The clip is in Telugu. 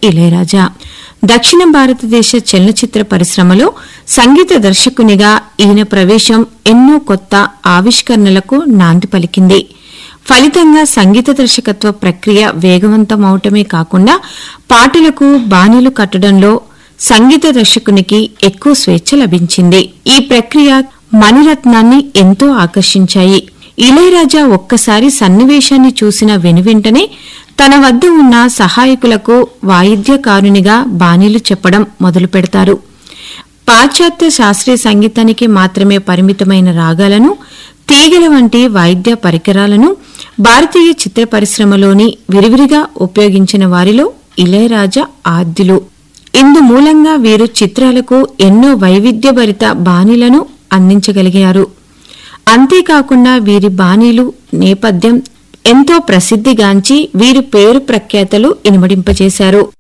ఇళయరాజా దక్షిణ భారతదేశ చలనచిత్ర పరిశ్రమలో సంగీత దర్శకునిగా ఈయన ప్రవేశం ఎన్నో కొత్త ఆవిష్కరణలకు నాంది పలికింది ఫలితంగా సంగీత దర్శకత్వ ప్రక్రియ వేగవంతమవటమే కాకుండా పాటలకు బాణీలు కట్టడంలో సంగీత దర్శకునికి ఎక్కువ స్వేచ్ఛ లభించింది ఈ ప్రక్రియ మణిరత్నాన్ని ఎంతో ఆకర్షించాయి ఇళయరాజా ఒక్కసారి సన్నివేశాన్ని చూసిన వెనువెంటనే తన వద్ద ఉన్న సహాయకులకు వాయిద్యకారునిగా బాణీలు చెప్పడం మొదలు పెడతారు పాశ్చాత్య శాస్త్రీయ సంగీతానికి మాత్రమే పరిమితమైన రాగాలను తీగల వంటి వాయిద్య పరికరాలను భారతీయ చిత్ర పరిశ్రమలోని విరివిరిగా ఉపయోగించిన వారిలో ఇళయరాజా ఆద్యులు ఇందు మూలంగా వీరు చిత్రాలకు ఎన్నో వైవిధ్యభరిత బాణీలను అందించగలిగారు అంతేకాకుండా వీరి బాణీలు నేపథ్యం ఎంతో ప్రసిద్ధిగాంచి వీరి పేరు ప్రఖ్యాతలు ఇనుమడింపజేశారు